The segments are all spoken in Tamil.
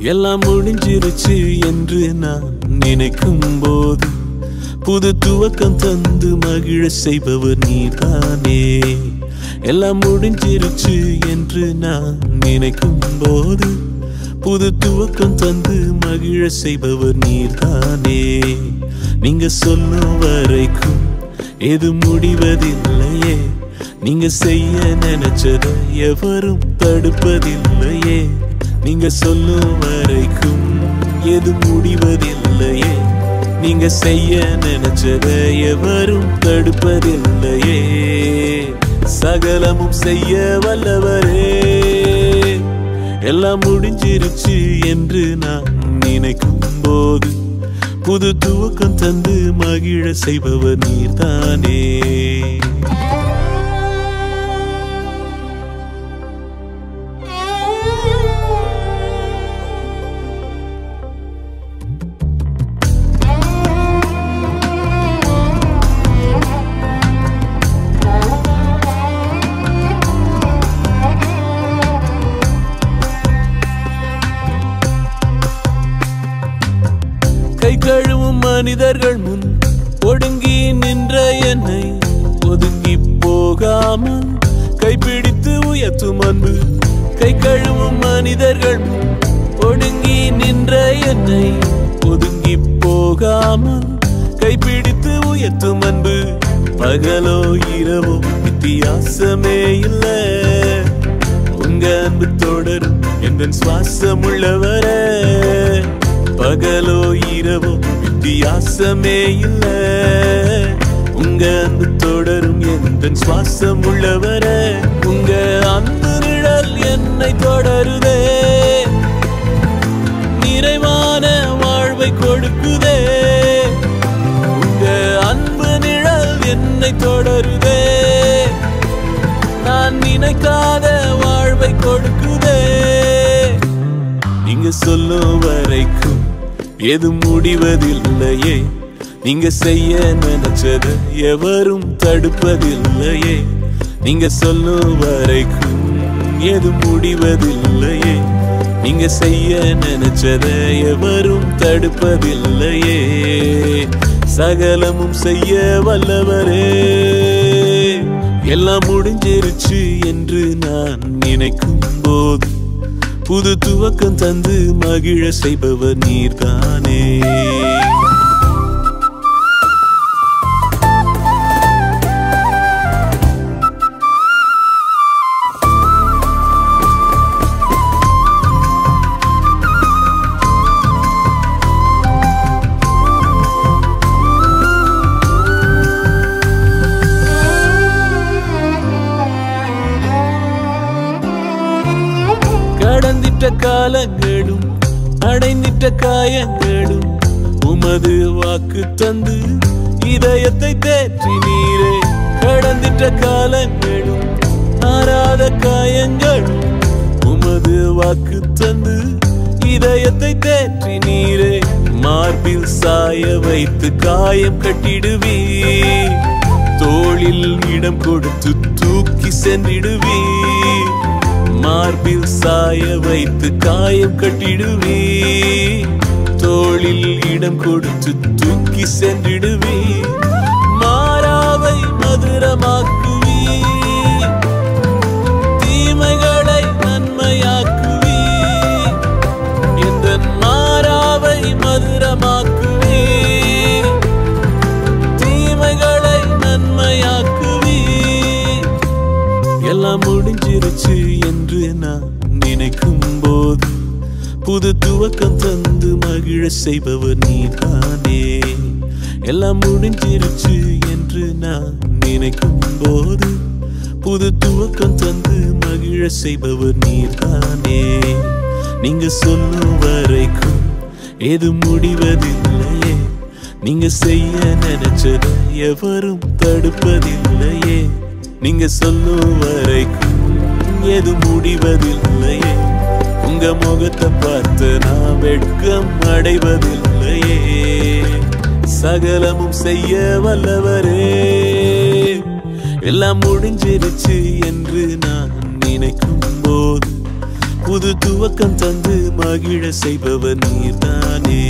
எல்லாம் முடிஞ்சிருச்சு என்று நான் நினைக்கும் போது புது துவக்கம் தந்து மகிழ செய்பவர் நீதானே எல்லாம் முடிஞ்சிருச்சு என்று நான் நினைக்கும் போது புது துவக்கம் தந்து மகிழ செய்பவர் நீதானே நீங்க சொல்லும் வரைக்கும் எது முடிவதில்லையே நீங்க செய்ய நினைச்சத எவரும் தடுப்பதில்லையே நீங்க சொல்லும் வரைக்கும் எது முடிவதில்லையே நீங்க செய்ய நினைச்சத எவரும் தடுப்பதில்லையே சகலமும் செய்ய வல்லவரே எல்லாம் முடிஞ்சிருச்சு என்று நான் நினைக்கும் போது புது துவக்கம் தந்து மகிழ செய்பவர் நீர்தானே கை கழுவும் மனிதர்கள் முன் ஒடுங்கி நின்ற என்னை ஒதுங்கி போகாமல் கைப்பிடித்து உயர்த்தும் அன்பு கை கழுவும் மனிதர்கள் முன் ஒடுங்கி நின்ற என்னை ஒதுங்கி போகாமல் கைப்பிடித்து உயர்த்தும் அன்பு பகலோ இரவோ வித்தியாசமே இல்லை உங்க அன்பு தொடரும் எந்த சுவாசம் உள்ளவரே பகலோ இரவோ வித்தியாசமே இல்ல உங்க அன்பு தொடரும் எந்த சுவாசம் உள்ளவரே உங்க அன்பு நிழல் என்னை தொடருதே நிறைவான வாழ்வை கொடுக்குதே உங்க அன்பு நிழல் என்னை தொடருதே நான் நினைக்காத வாழ்வை கொடுக்குதே நீங்க சொல்லும் வரைக்கும் எது முடிவதில்லையே நீங்க செய்ய நினைச்சத எவரும் தடுப்பதில்லையே நீங்க சொல்லும் வரைக்கும் எது முடிவதில்லையே நீங்க செய்ய நினைச்சத எவரும் தடுப்பதில்லையே சகலமும் செய்ய வல்லவரே எல்லாம் முடிஞ்சிருச்சு என்று நான் நினைக்கும் போது புது துவக்கம் தந்து மகிழ செய்பவர் நீர்தானே கடந்திட்ட காலங்களும் அடைந்திட்ட காயங்களும் உமது வாக்கு தந்து இதயத்தை தேற்றி நீரே கடந்திட்ட காலங்களும் ஆறாத காயங்களும் உமது வாக்கு தந்து இதயத்தை தேற்றி நீரே மார்பில் சாய வைத்து காயம் கட்டிடுவீ தோளில் இடம் கொடுத்து தூக்கி சென்றிடுவீ மார்பில் சாய வைத்து காயம் கட்டிடுவே தோளில் இடம் கொடுத்து தூக்கி சென்றிடுவே மாறாவை மதுரமாக்குவி தீமைகளை நன்மையாக்குவி இந்த மாறாவை மதுரமாக்குவி தீமைகளை நன்மையாக்குவி எல்லாம் முடிஞ்சிருச்சு என்று நான் நினைக்கும் போது புது துவக்கம் தந்து மகிழ செய்பவர் நீதானே எல்லாம் முடிஞ்சிருச்சு என்று நான் நினைக்கும் போது புது துவக்கம் தந்து மகிழ செய்பவர் நீர்தானே நீங்க சொல்லும் வரைக்கும் எது முடிவதில்லையே நீங்க செய்ய நினைச்சத எவரும் தடுப்பதில்லையே நீங்க சொல்லும் வரைக்கும் எது முடிவதில்லையே உங்க முகத்தை பார்த்து நான் வெட்கம் அடைவதில்லையே சகலமும் செய்ய வல்லவரே எல்லாம் முடிஞ்சிருச்சு என்று நான் நினைக்கும் போது புது துவக்கம் தந்து மகிழ செய்பவர் நீர்தானே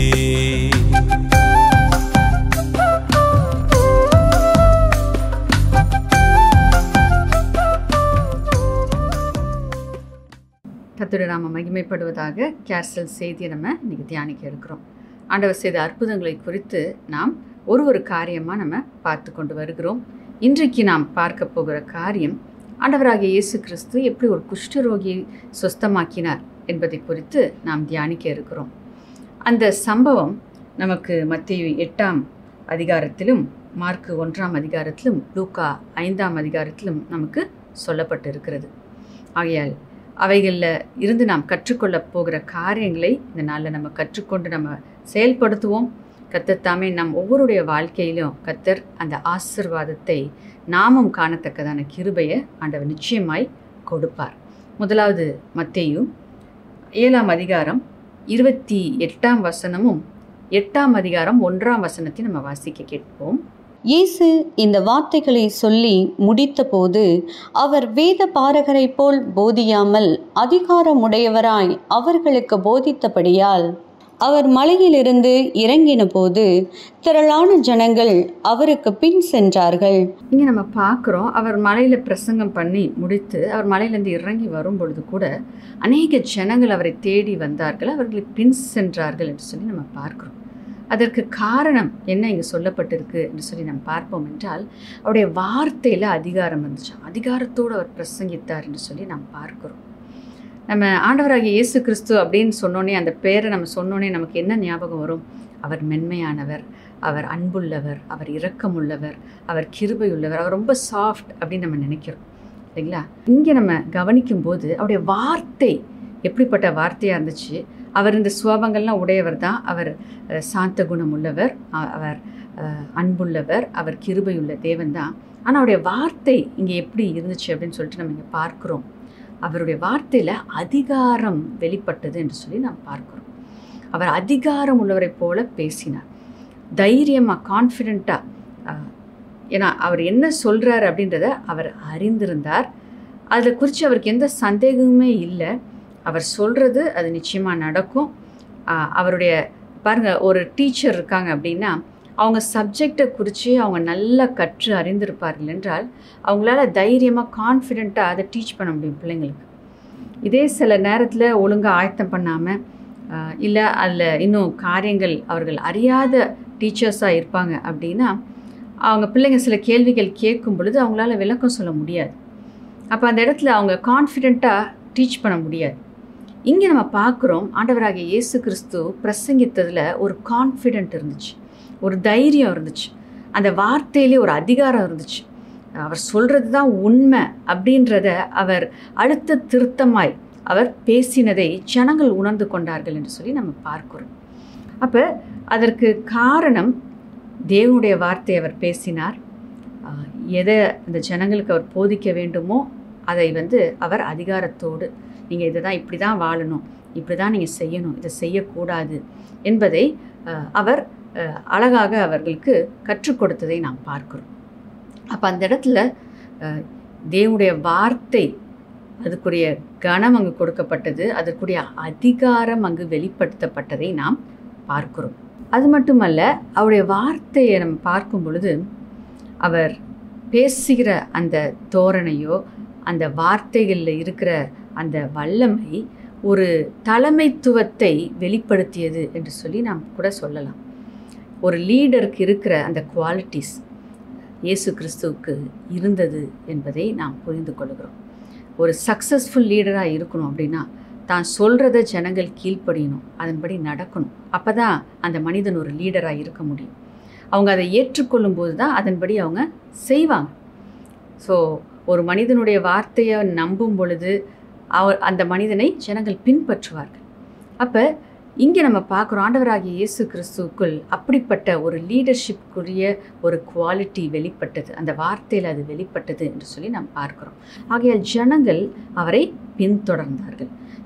கர்த்தருடைய நாம மகிமைப்படுவதாக கேர்சல் செய்தியை நம்ம இன்னைக்கு தியானிக்க இருக்கிறோம் ஆண்டவர் செய்த அற்புதங்களை குறித்து நாம் ஒரு ஒரு காரியமாக நம்ம பார்த்து கொண்டு வருகிறோம் இன்றைக்கு நாம் பார்க்க போகிற காரியம் ஆண்டவராகிய இயேசு கிறிஸ்து எப்படி ஒரு குஷ்டரோகியை சொஸ்தமாக்கினார் என்பதை குறித்து நாம் தியானிக்க இருக்கிறோம் அந்த சம்பவம் நமக்கு மத்திய எட்டாம் அதிகாரத்திலும் மார்க்கு ஒன்றாம் அதிகாரத்திலும் லூக்கா ஐந்தாம் அதிகாரத்திலும் நமக்கு சொல்லப்பட்டிருக்கிறது ஆகையால் அவைகளில் இருந்து நாம் கற்றுக்கொள்ளப் போகிற காரியங்களை இந்த நாளில் நம்ம கற்றுக்கொண்டு நம்ம செயல்படுத்துவோம் கத்தர் தாமே நம் ஒவ்வொருடைய வாழ்க்கையிலும் கத்தர் அந்த ஆசிர்வாதத்தை நாமும் காணத்தக்கதான கிருபையை ஆண்டவர் நிச்சயமாய் கொடுப்பார் முதலாவது மத்தேயு ஏழாம் அதிகாரம் இருபத்தி எட்டாம் வசனமும் எட்டாம் அதிகாரம் ஒன்றாம் வசனத்தை நம்ம வாசிக்க கேட்போம் இயேசு இந்த வார்த்தைகளை சொல்லி முடித்தபோது அவர் வேத பாரகரைப் போல் போதியாமல் அதிகாரமுடையவராய் அவர்களுக்கு போதித்தபடியால் அவர் மலையிலிருந்து இறங்கின போது திரளான ஜனங்கள் அவருக்கு பின் சென்றார்கள் இங்கே நம்ம பார்க்குறோம் அவர் மலையில் பிரசங்கம் பண்ணி முடித்து அவர் மலையிலேருந்து இறங்கி வரும் பொழுது கூட அநேக ஜனங்கள் அவரை தேடி வந்தார்கள் அவர்களை பின் சென்றார்கள் என்று சொல்லி நம்ம பார்க்குறோம் அதற்கு காரணம் என்ன இங்கே சொல்லப்பட்டிருக்கு என்று சொல்லி நம்ம பார்ப்போம் என்றால் அவருடைய வார்த்தையில் அதிகாரம் இருந்துச்சு அதிகாரத்தோடு அவர் பிரசங்கித்தார் என்று சொல்லி நாம் பார்க்கிறோம் நம்ம ஆண்டவராகிய இயேசு கிறிஸ்து அப்படின்னு சொன்னோன்னே அந்த பேரை நம்ம சொன்னோன்னே நமக்கு என்ன ஞாபகம் வரும் அவர் மென்மையானவர் அவர் அன்புள்ளவர் அவர் இரக்கமுள்ளவர் அவர் கிருபையுள்ளவர் அவர் ரொம்ப சாஃப்ட் அப்படின்னு நம்ம நினைக்கிறோம் இல்லைங்களா இங்கே நம்ம கவனிக்கும் போது அவருடைய வார்த்தை எப்படிப்பட்ட வார்த்தையாக இருந்துச்சு அவர் இந்த சுவாபங்கள்லாம் உடையவர் தான் அவர் அஹ், சாந்த குணம் உள்ளவர் அ- அவர் அஹ், அன்புள்ளவர் அவர் கிருபையுள்ள தேவன் தான் ஆனால் அவருடைய வார்த்தை இங்கே எப்படி இருந்துச்சு அப்படின்னு சொல்லிட்டு நம்ம இங்கே பார்க்குறோம் அவருடைய வார்த்தையில் அதிகாரம் வெளிப்பட்டது என்று சொல்லி நாம் பார்க்கிறோம் அவர் அதிகாரம் உள்ளவரைப் போல பேசினார் தைரியமாக கான்ஃபிடெண்ட்டாக ஏன்னா அவர் என்ன சொல்கிறார் அப்படின்றத அவர் அறிந்திருந்தார் அதில் குறித்து அவருக்கு எந்த சந்தேகமுமே இல்லை அவர் சொல்கிறது அது நிச்சயமாக நடக்கும் ஆஹ் அவருடைய பாருங்கள் ஒரு டீச்சர் இருக்காங்க அப்படின்னா அவங்க சப்ஜெக்டை குறித்து அவங்க நல்லா கற்று அறிந்திருப்பார்கள் என்றால் அவங்களால தைரியமாக கான்ஃபிடெண்ட்டாக அதை டீச் பண்ண முடியும் பிள்ளைங்களுக்கு இதே சில நேரத்தில் ஒழுங்காக ஆயத்தம் பண்ணாமல் இல்லை அதில் இன்னும் காரியங்கள் அவர்கள் அறியாத டீச்சர்ஸாக இருப்பாங்க அப்படின்னா அவங்க பிள்ளைங்க சில கேள்விகள் கேட்கும் பொழுது அவங்களால விளக்கம் சொல்ல முடியாது அப்போ அந்த இடத்துல அவங்க கான்ஃபிடெண்ட்டாக டீச் பண்ண முடியாது இங்கே நம்ம பார்க்குறோம் ஆண்டவராகிய இயேசு கிறிஸ்து பிரசங்கித்ததில் ஒரு கான்ஃபிடென்ட் இருந்துச்சு ஒரு தைரியம் இருந்துச்சு அந்த வார்த்தையிலே ஒரு அதிகாரம் இருந்துச்சு அவர் சொல்கிறது தான் உண்மை அப்படின்றத அவர் அழுத்த திருத்தமாய் அவர் பேசினதை ஜனங்கள் உணர்ந்து கொண்டார்கள் என்று சொல்லி நம்ம பார்க்கிறோம் அப்போ அதற்கு காரணம் தேவனுடைய வார்த்தை அவர் பேசினார் ஆஹ் எதை அந்த ஜனங்களுக்கு அவர் போதிக்க வேண்டுமோ அதை வந்து அவர் அதிகாரத்தோடு நீங்கள் இதை தான் இப்படி தான் வாழணும் இப்படி தான் நீங்கள் செய்யணும் இதை செய்யக்கூடாது என்பதை ஆஹ் அவர் ஆஹ் அழகாக அவர்களுக்கு கற்றுக் கொடுத்ததை நாம் பார்க்கிறோம் அப்போ அந்த இடத்துல ஆஹ் தேவனுடைய வார்த்தை அதுக்குரிய கனம் அங்கு கொடுக்கப்பட்டது அதற்குரிய அதிகாரம் அங்கு வெளிப்படுத்தப்பட்டதை நாம் பார்க்கிறோம் அது மட்டுமல்ல அவருடைய வார்த்தையை நம்ம பார்க்கும் பொழுது அவர் பேசுகிற அந்த தோரணையோ அந்த வார்த்தைகளில் இருக்கிற அந்த வல்லமை ஒரு தலைமைத்துவத்தை வெளிப்படுத்தியது என்று சொல்லி நாம் கூட சொல்லலாம் ஒரு லீடருக்கு இருக்கிற அந்த குவாலிட்டிஸ் இயேசு கிறிஸ்துவுக்கு இருந்தது என்பதை நாம் புரிந்து கொள்கிறோம் ஒரு சக்ஸஸ்ஃபுல் லீடராக இருக்கணும் அப்படின்னா தான் சொல்கிறத ஜனங்கள் கீழ்ப்படியணும் அதன்படி நடக்கணும் அப்போ தான் அந்த மனிதன் ஒரு லீடராக இருக்க முடியும் அவங்க அதை ஏற்றுக்கொள்ளும் போது தான் அதன்படி அவங்க செய்வாங்க ஸோ ஒரு மனிதனுடைய வார்த்தையை நம்பும் பொழுது அவர் அந்த மனிதனை ஜனங்கள் பின்பற்றுவார்கள் அப்போ இங்கே நம்ம பார்க்குறோம் ஆண்டவராகிய இயேசு கிறிஸ்துவுக்குள் அப்படிப்பட்ட ஒரு லீடர்ஷிப்க்குரிய ஒரு குவாலிட்டி வெளிப்பட்டது அந்த வார்த்தையில் அது வெளிப்பட்டது என்று சொல்லி நாம் பார்க்கிறோம் ஆகையால் ஜனங்கள் அவரை பின்தொடர்ந்தார்கள்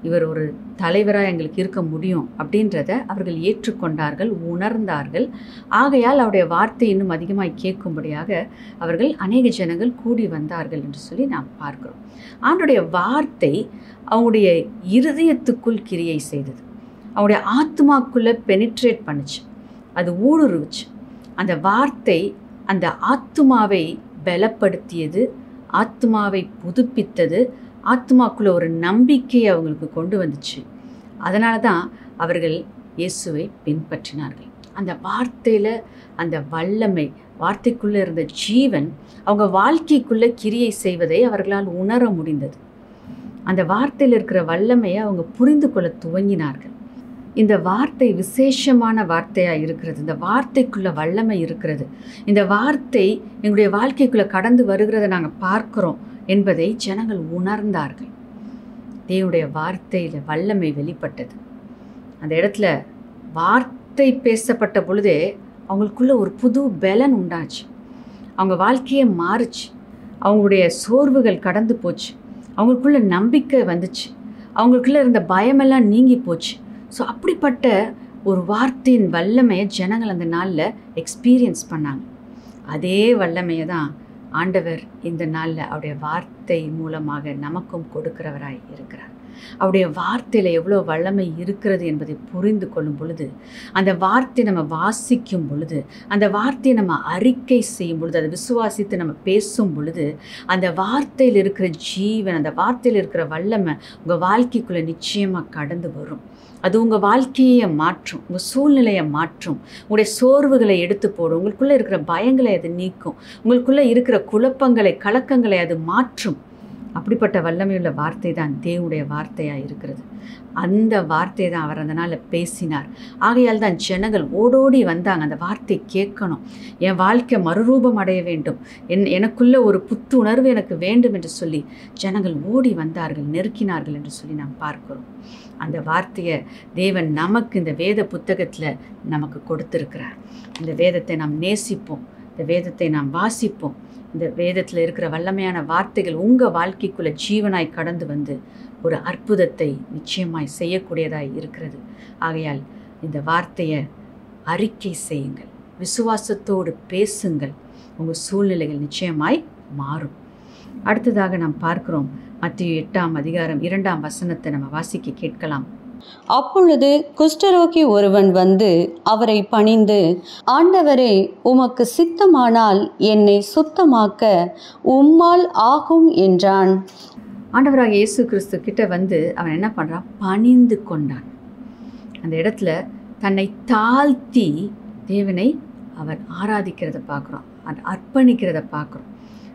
இவர் ஒரு தலைவராக எங்களுக்கு இருக்க முடியும் அப்படின்றத அவர்கள் ஏற்றுக்கொண்டார்கள் உணர்ந்தார்கள் ஆகையால் அவருடைய வார்த்தை இன்னும் அதிகமாக கேட்கும்படியாக அவர்கள் அநேக ஜனங்கள் கூடி வந்தார்கள் என்று சொல்லி நாம் பார்க்கிறோம் ஆண்டுடைய வார்த்தை அவங்களுடைய இருதயத்துக்குள் கிரியை செய்தது அவங்களுடைய ஆத்மாக்குள்ளே பெனிட்ரேட் பண்ணுச்சு அது ஊடுருவுச்சு அந்த வார்த்தை அந்த ஆத்மாவை பலப்படுத்தியது ஆத்மாவை புதுப்பித்தது ஆத்மாக்குள்ள ஒரு நம்பிக்கையை அவங்களுக்கு கொண்டு வந்துச்சு அதனால தான் அவர்கள் இயேசுவை பின்பற்றினார்கள் அந்த வார்த்தையில் அந்த வல்லமை வார்த்தைக்குள்ளே இருந்த ஜீவன் அவங்க வாழ்க்கைக்குள்ளே கிரியை செய்வதை அவர்களால் உணர முடிந்தது அந்த வார்த்தையில் இருக்கிற வல்லமையை அவங்க புரிந்து கொள்ள துவங்கினார்கள் இந்த வார்த்தை விசேஷமான வார்த்தையாக இருக்கிறது இந்த வார்த்தைக்குள்ள வல்லமை இருக்கிறது இந்த வார்த்தை எங்களுடைய வாழ்க்கைக்குள்ளே கடந்து வருகிறதை நாங்கள் பார்க்குறோம் என்பதை ஜனங்கள் உணர்ந்தார்கள் தேவனுடைய வார்த்தையில் வல்லமை வெளிப்பட்டது அந்த இடத்துல வார்த்தை பேசப்பட்ட பொழுதே அவங்களுக்குள்ள ஒரு புது பலன் உண்டாச்சு அவங்க வாழ்க்கையே மாறுச்சு அவங்களுடைய சோர்வுகள் கடந்து போச்சு அவங்களுக்குள்ள நம்பிக்கை வந்துச்சு அவங்களுக்குள்ள இருந்த பயமெல்லாம் நீங்கி போச்சு ஸோ அப்படிப்பட்ட ஒரு வார்த்தையின் வல்லமையை ஜனங்கள் அந்த நாளில் எக்ஸ்பீரியன்ஸ் பண்ணாங்க அதே வல்லமையை தான் ஆண்டவர் இந்த நாளில் அவருடைய வார்த்தை மூலமாக நமக்கும் கொடுக்கிறவராய் இருக்கிறார் அவருடைய வார்த்தையில் எவ்வளோ வல்லமை இருக்கிறது என்பதை புரிந்து கொள்ளும் பொழுது அந்த வார்த்தை நம்ம வாசிக்கும் பொழுது அந்த வார்த்தையை நம்ம அறிக்கை செய்யும் பொழுது அதை விசுவாசித்து நம்ம பேசும் பொழுது அந்த வார்த்தையில் இருக்கிற ஜீவன் அந்த வார்த்தையில் இருக்கிற வல்லமை உங்கள் வாழ்க்கைக்குள்ளே நிச்சயமாக கடந்து வரும் அது உங்கள் வாழ்க்கையை மாற்றும் உங்கள் சூழ்நிலையை மாற்றும் உங்களுடைய சோர்வுகளை எடுத்து போடும் உங்களுக்குள்ளே இருக்கிற பயங்களை அது நீக்கும் உங்களுக்குள்ளே இருக்கிற குழப்பங்களை கலக்கங்களை அது மாற்றும் அப்படிப்பட்ட வல்லமையுள்ள வார்த்தை தான் தேவனுடைய வார்த்தையாக இருக்கிறது அந்த வார்த்தை தான் அவர் அந்த நாளில் பேசினார் ஆகையால் தான் ஜனங்கள் ஓடோடி வந்தாங்க அந்த வார்த்தை கேட்கணும் என் வாழ்க்கை மறுரூபம் அடைய வேண்டும் என் எனக்குள்ள ஒரு புத்து உணர்வு எனக்கு வேண்டும் என்று சொல்லி ஜனங்கள் ஓடி வந்தார்கள் நெருக்கினார்கள் என்று சொல்லி நாம் பார்க்கிறோம் அந்த வார்த்தையை தேவன் நமக்கு இந்த வேத புத்தகத்தில் நமக்கு கொடுத்திருக்கிறார் இந்த வேதத்தை நாம் நேசிப்போம் இந்த வேதத்தை நாம் வாசிப்போம் இந்த வேதத்தில் இருக்கிற வல்லமையான வார்த்தைகள் உங்கள் வாழ்க்கைக்குள்ளே ஜீவனாய் கடந்து வந்து ஒரு அற்புதத்தை நிச்சயமாய் செய்யக்கூடியதாய் இருக்கிறது ஆகையால் இந்த வார்த்தையை அறிக்கை செய்யுங்கள் விசுவாசத்தோடு பேசுங்கள் உங்கள் சூழ்நிலைகள் நிச்சயமாய் மாறும் அடுத்ததாக நாம் பார்க்கிறோம் மத்திய எட்டாம் அதிகாரம் இரண்டாம் வசனத்தை நம்ம வாசிக்க கேட்கலாம் அப்பொழுது குஷ்டரோகி ஒருவன் வந்து அவரை பணிந்து ஆண்டவரே உமக்கு சித்தமானால் என்னை சுத்தமாக்க உம்மால் ஆகும் என்றான் ஆண்டவராக இயேசு கிறிஸ்து கிட்ட வந்து அவன் என்ன பண்ணுறான் பணிந்து கொண்டான் அந்த இடத்துல தன்னை தாழ்த்தி தேவனை அவர் ஆராதிக்கிறத பார்க்குறோம் அது அர்ப்பணிக்கிறத பார்க்குறோம்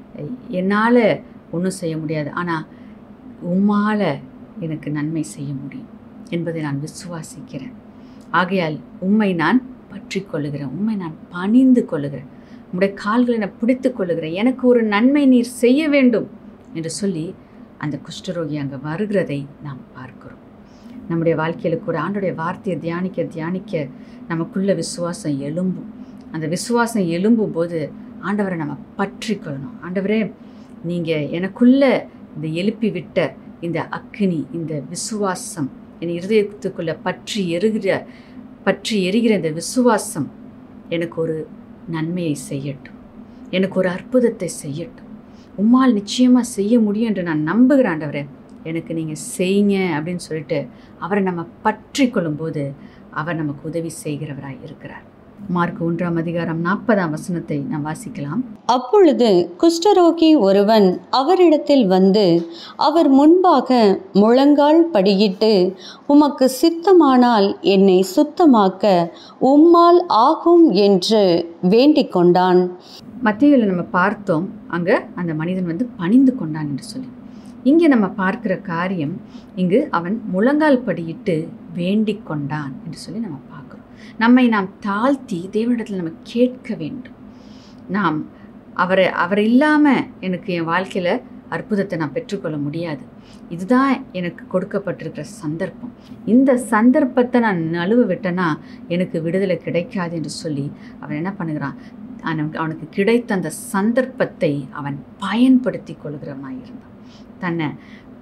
என்னால் ஒன்றும் செய்ய முடியாது ஆனால் உம்மால் எனக்கு நன்மை செய்ய முடியும் என்பதை நான் விசுவாசிக்கிறேன் ஆகையால் உம்மை நான் பற்றி கொள்ளுகிறேன் உம்மை நான் பணிந்து கொள்ளுகிறேன் உம்முடைய கால்களை நான் பிடித்து கொள்ளுகிறேன் எனக்கு ஒரு நன்மை நீர் செய்ய வேண்டும் என்று சொல்லி அந்த குஷ்டரோகி அங்கே வருகிறதை நாம் பார்க்கிறோம் நம்முடைய வாழ்க்கையில் கூட ஆண்டுடைய வார்த்தையை தியானிக்க தியானிக்க நமக்குள்ள விசுவாசம் எழும்பும் அந்த விசுவாசம் எழும்பும் போது ஆண்டவரை நம்ம பற்றி கொள்ளணும் ஆண்டவரே நீங்கள் எனக்குள்ள இந்த எழுப்பி விட்ட இந்த அக்கினி இந்த விசுவாசம் என் இருதயத்துக்குள்ள பற்றி எருகிற பற்றி எரிகிற இந்த விசுவாசம் எனக்கு ஒரு நன்மையை செய்யட்டும் எனக்கு ஒரு அற்புதத்தை செய்யட்டும் உம்மால் நிச்சயமாக செய்ய முடியும் என்று நான் நம்புகிறேன் ஆண்டவரே எனக்கு நீங்கள் செய்யுங்க அப்படின்னு சொல்லிட்டு அவரை நம்ம பற்றி கொள்ளும்போது அவர் நமக்கு உதவி செய்கிறவராய் இருக்கிறார் மார்க் ஒன்றாம் அதிகாரம் நாற்பதாம் வசனத்தை நாம் வாசிக்கலாம் அப்பொழுது குஷ்டரோகி ஒருவன் அவரிடத்தில் வந்து அவர் முன்பாக முழங்கால் படியிட்டு உமக்கு சித்தமானால் என்னை சுத்தமாக்க உம்மால் ஆகும் என்று வேண்டிக் கொண்டான் மத்தியில் நம்ம பார்த்தோம் அங்கே அந்த மனிதன் வந்து பணிந்து கொண்டான் என்று சொல்லி இங்கே நம்ம பார்க்கிற காரியம் இங்கு அவன் முழங்கால் படியிட்டு வேண்டிக் கொண்டான் என்று சொல்லி நம்ம பார்க்குறோம் நம்மை நாம் தாழ்த்தி தேவனிடத்தில் நம்ம கேட்க வேண்டும் நாம் அவரை அவர் இல்லாமல் எனக்கு என் வாழ்க்கையில் அற்புதத்தை நான் பெற்றுக்கொள்ள முடியாது இதுதான் எனக்கு கொடுக்கப்பட்டிருக்கிற சந்தர்ப்பம் இந்த சந்தர்ப்பத்தை நான் நழுவ விட்டேன்னா எனக்கு விடுதலை கிடைக்காது என்று சொல்லி அவன் என்ன பண்ணுகிறான் அவனுக்கு அவனுக்கு கிடைத்த அந்த சந்தர்ப்பத்தை அவன் பயன்படுத்தி கொள்கிறவனாக இருந்தான் தன்னை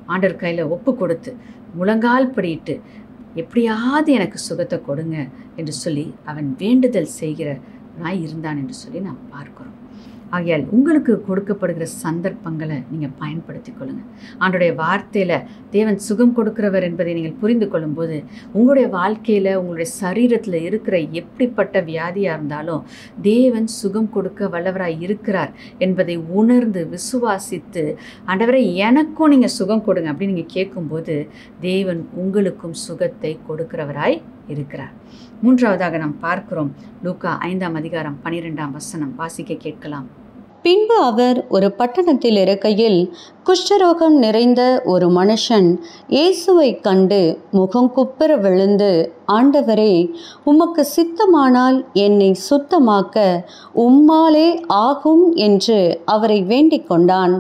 ஆண்டவர் கையில் ஒப்பு கொடுத்து முழங்கால் படியிட்டு எப்படியாவது எனக்கு சுகத்தை கொடுங்க என்று சொல்லி அவன் வேண்டுதல் செய்கிற நாய் இருந்தான் என்று சொல்லி நாம் பார்க்கிறோம் ஆகையால் உங்களுக்கு கொடுக்கப்படுகிற சந்தர்ப்பங்களை நீங்கள் பயன்படுத்தி கொள்ளுங்கள் ஆண்டுடைய வார்த்தையில் தேவன் சுகம் கொடுக்கிறவர் என்பதை நீங்கள் புரிந்து கொள்ளும்போது உங்களுடைய வாழ்க்கையில் உங்களுடைய சரீரத்தில் இருக்கிற எப்படிப்பட்ட வியாதியாக இருந்தாலும் தேவன் சுகம் கொடுக்க வல்லவராய் இருக்கிறார் என்பதை உணர்ந்து விசுவாசித்து ஆண்டவரை எனக்கும் நீங்கள் சுகம் கொடுங்க அப்படின்னு நீங்கள் கேட்கும்போது தேவன் உங்களுக்கும் சுகத்தை கொடுக்கிறவராய் இருக்கிறார் மூன்றாவதாக நாம் பார்க்கிறோம் லூக்கா ஐந்தாம் அதிகாரம் பனிரெண்டாம் வசனம் வாசிக்க கேட்கலாம் பின்பு அவர் ஒரு பட்டணத்தில் இருக்கையில் குஷ்டரோகம் நிறைந்த ஒரு மனுஷன் இயேசுவை கண்டு முகங்குப்புற விழுந்து ஆண்டவரே உமக்கு சித்தமானால் என்னை சுத்தமாக்க உம்மாலே ஆகும் என்று அவரை வேண்டிக் கொண்டான்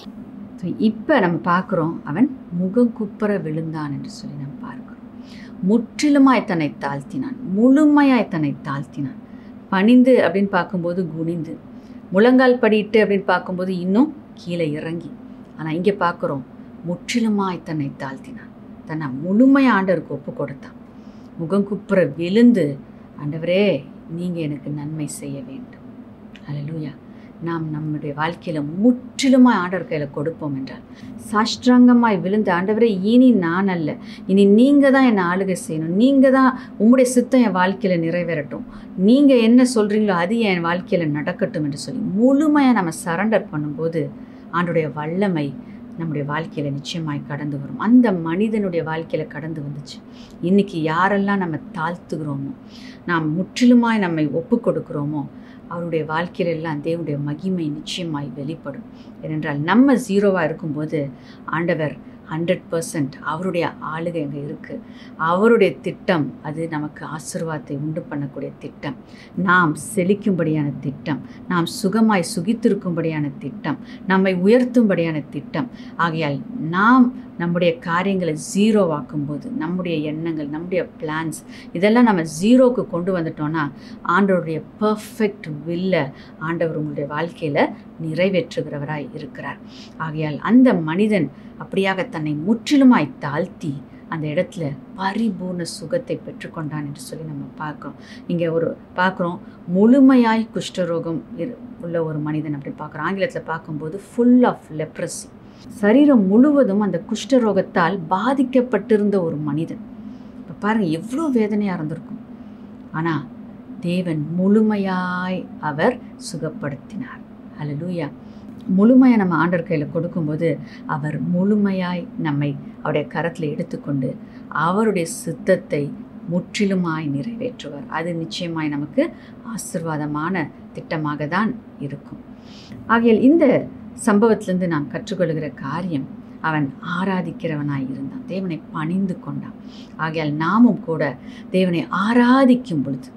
இப்போ நம்ம பார்க்குறோம் அவன் முகம் குப்புற விழுந்தான் என்று சொல்லி நம்ம பார்க்கிறோம் முற்றிலுமாய் தன்னை தாழ்த்தினான் முழுமையாய் தன்னை தாழ்த்தினான் பணிந்து அப்படின்னு பார்க்கும்போது குனிந்து முழங்கால் படிட்டு அப்படின்னு பார்க்கும்போது இன்னும் கீழே இறங்கி ஆனால் இங்கே பார்க்குறோம் முற்றிலுமாய் தன்னை தாழ்த்தினான் தன்னை முழுமையாக ஆண்டவருக்கு ஒப்பு கொடுத்தான் முகம் குப்புற விழுந்து ஆண்டவரே நீங்கள் எனக்கு நன்மை செய்ய வேண்டும் அல்லேலூயா நாம் நம்முடைய வாழ்க்கையில் முற்றிலுமாய் ஆண்டவர் கையில் கொடுப்போம் என்றால் சாஷ்டாங்கமாய் விழுந்து ஆண்டவரே இனி நான் அல்ல இனி நீங்கள் தான் என்னை ஆளுகை செய்யணும் நீங்கள் தான் உங்களுடைய சித்தம் என் வாழ்க்கையில் நிறைவேறட்டும் நீங்கள் என்ன சொல்கிறீங்களோ அது என் வாழ்க்கையில் நடக்கட்டும் என்று சொல்லி முழுமையாக நம்ம சரண்டர் பண்ணும்போது ஆண்டுடைய வல்லமை நம்முடைய வாழ்க்கையில் நிச்சயமாய் கடந்து வரும் அந்த மனிதனுடைய வாழ்க்கையில் கடந்து வந்துச்சு இன்றைக்கி யாரெல்லாம் நம்ம தாழ்த்துகிறோமோ நாம் முற்றிலுமாய் நம்மை ஒப்பு கொடுக்குறோமோ அவருடைய வாழ்க்கையில எல்லாம் தேவனுடைய மகிமை நிச்சயமாய் வெளிப்படும் ஏனென்றால் நம்ம ஜீரோவாக இருக்கும்போது ஆண்டவர் ஹண்ட்ரட் பர்சன்ட் அவருடைய ஆளுகை அங்கே இருக்குது அவருடைய திட்டம் அது நமக்கு ஆசீர்வாதத்தை உண்டு பண்ணக்கூடிய திட்டம் நாம் செழிக்கும்படியான திட்டம் நாம் சுகமாய் சுகித்திருக்கும்படியான திட்டம் நம்மை உயர்த்தும்படியான திட்டம் ஆகையால் நாம் நம்முடைய காரியங்களை ஜீரோவாக்கும்போது நம்முடைய எண்ணங்கள் நம்முடைய பிளான்ஸ் இதெல்லாம் நம்ம ஜீரோக்கு கொண்டு வந்துட்டோம்னா ஆண்டவருடைய பர்ஃபெக்ட் வில்லை ஆண்டவர் உங்களுடைய வாழ்க்கையில் நிறைவேற்றுகிறவராய் இருக்கிறார் ஆகையால் அந்த மனிதன் அப்படியாக தன்னை முற்றிலுமாய் தாழ்த்தி அந்த இடத்துல பரிபூர்ண சுகத்தை பெற்றுக்கொண்டான் என்று சொல்லி நம்ம பார்க்குறோம் இங்கே ஒரு பார்க்குறோம் முழுமையாய் குஷ்டரோகம் இரு- உள்ள ஒரு மனிதன் அப்படி பார்க்குறோம் ஆங்கிலத்தில் பார்க்கும்போது ஃபுல் ஆஃப் லெப்ரசி சரீரம் முழுவதும் அந்த குஷ்டரோகத்தால் பாதிக்கப்பட்டிருந்த ஒரு மனிதன் இப்போ பாருங்கள் எவ்வளோ வேதனையாக இருந்திருக்கும் ஆனால் தேவன் முழுமையாய் அவர் சுகப்படுத்தினார் அல்லேலூயா முழுமையாக நம்ம ஆண்டவர் கையில் கொடுக்கும்போது அவர் முழுமையாய் நம்மை அவருடைய கரத்தில் எடுத்துக்கொண்டு அவருடைய சித்தத்தை முற்றிலுமாய் நிறைவேற்றுவார் அது நிச்சயமாய் நமக்கு ஆசிர்வாதமான திட்டமாக தான் இருக்கும் ஆகையால் இந்த சம்பவத்திலிருந்து நாம் கற்றுக்கொள்கிற காரியம் அவன் ஆராதிக்கிறவனாய் இருந்தான் தேவனை பணிந்து கொண்டான் ஆகையால் நாமும் கூட தேவனை ஆராதிக்கும் பொழுது